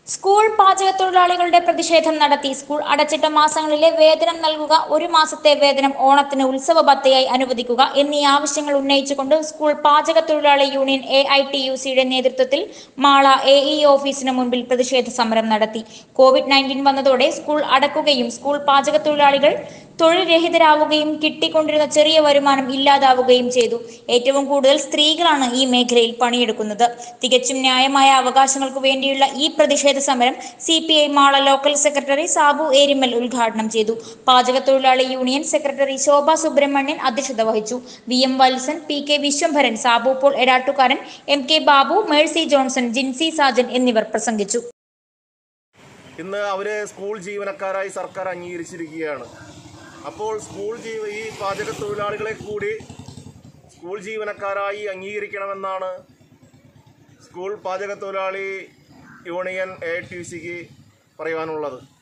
school പാചകത്തൊഴിലാളികളുടെ പ്രതിഷേധം നടത്തി school അടച്ചിട്ട മാസങ്ങളിലെ വേതനം നൽകുക ഒരു മാസത്തെ വേതനം ഓണത്തിന് ഉത്സവ ഭത്തയായി അനുവദിക്കുക എന്നീ ആവശ്യങ്ങൾ ഉന്നയിച്ചുകൊണ്ട് സ്കൂൾ പാചകത്തൊഴിലാളി union A I T U സിയുടെ നേതൃത്വത്തിൽ മാള എ ഇ ഓഫീസിന് മുൻപിൽ പ്രതിഷേധ സമരം നടത്തി കോവിഡ് നയൻറ്റീൻ വന്നതോടെ സ്കൂൾ അടക്കുകയും സ്കൂൾ പാചകത്തൊഴിലാളികൾ തൊഴിൽ രഹിതരാവുകയും കിട്ടിക്കൊണ്ടിരുന്ന ചെറിയ വരുമാനം ഇല്ലാതാവുകയും ചെയ്തു ഏറ്റവും കൂടുതൽ സ്ത്രീകളാണ് ഈ മേഖലയിൽ പണിയെടുക്കുന്നത് തികച്ചും ന്യായമായ അവകാശങ്ങൾക്ക് വേണ്ടിയുള്ള ഈ പ്രതിഷേധ സമരം C P I Mala local secretary Sabu Erimal ഉദ്ഘാടനം ചെയ്തു പാചകത്തൊഴിലാളി യൂണിയൻ സെക്രട്ടറി ശോഭ സുബ്രഹ്മണ്യൻ അധ്യക്ഷത വഹിച്ചു V M Valsan P K Vishwambharan Sabu Paul Edattukaran M K Babu Mercy Johnson Jincy Sajan എന്നിവർ പ്രസംഗിച്ചു ഇന്ന് അവരെ സ്കൂൾ ജീവനക്കാരായി സർക്കാർ അംഗീകരിച്ചിരിക്കുകയാണ് അപ്പോൾ സ്കൂൾ ജീവ ഈ പാചക തൊഴിലാളികളെ കൂടി സ്കൂൾ ജീവനക്കാരായി അംഗീകരിക്കണമെന്നാണ് സ്കൂൾ പാചക തൊഴിലാളി യൂണിയൻ എ ടി സിക്ക് പറയുവാനുള്ളത്